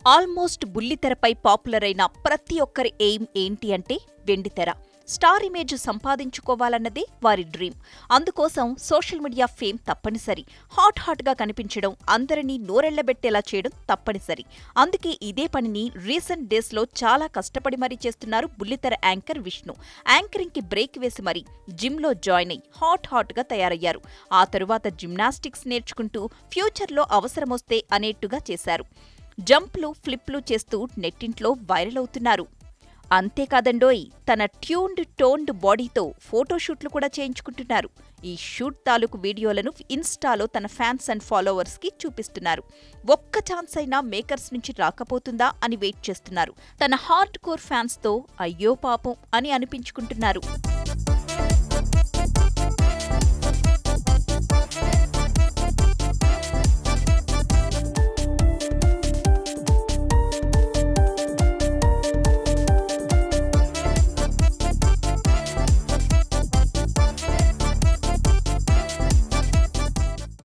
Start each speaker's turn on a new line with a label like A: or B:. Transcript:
A: almost బుల్లితెరపై popular అయిన ప్రతి ఒక్కరి ఎయిమ్ ఏంటి అంటే వెండితెర స్టార్ ఇమేజ్ సంపాదించుకోవాలన్నదే వారి డ్రీమ్ అందుకోసం సోషల్ మీడియా ఫేమ్ తప్పనిసరి హాట్ హాట్ గా కనిపించడం అందరినీ నోరెళ్లబెట్టేలా చేయడం తప్పనిసరి అందుకే ఇదే పనిని రీసెంట్ డేస్ లో చాలా కష్టపడి మరీ చేస్తున్నారు బుల్లితెర యాంకర్ విష్ణు యాంకరింగ్ కి బ్రేక్ వేసి మరీ జిమ్ లో జాయిన్ అయి హాట్ హాట్ గా తయారయ్యారు ఆ తరువాత జిమ్నాస్టిక్స్ నేర్చుకుంటూ ఫ్యూచర్లో అవసరమొస్తే అనేట్టుగా చేశారు జంప్లు ఫ్లిప్లు చేస్తూ నెట్టింట్లో వైరల్ అవుతున్నారు అంతేకాదండోయ్ తన ట్యూన్డ్ టోన్డ్ బాడీతో ఫోటోషూట్లు కూడా చేయించుకుంటున్నారు ఈ షూట్ తాలూకు వీడియోలను ఇన్స్టాలో తన ఫ్యాన్స్ అండ్ ఫాలోవర్స్ కి చూపిస్తున్నారు ఒక్క ఛాన్స్ అయినా మేకర్స్ నుంచి రాకపోతుందా అని వెయిట్ చేస్తున్నారు తన హార్డ్ కోర్ ఫ్యాన్స్ తో అయ్యో పాపం అని అనిపించుకుంటున్నారు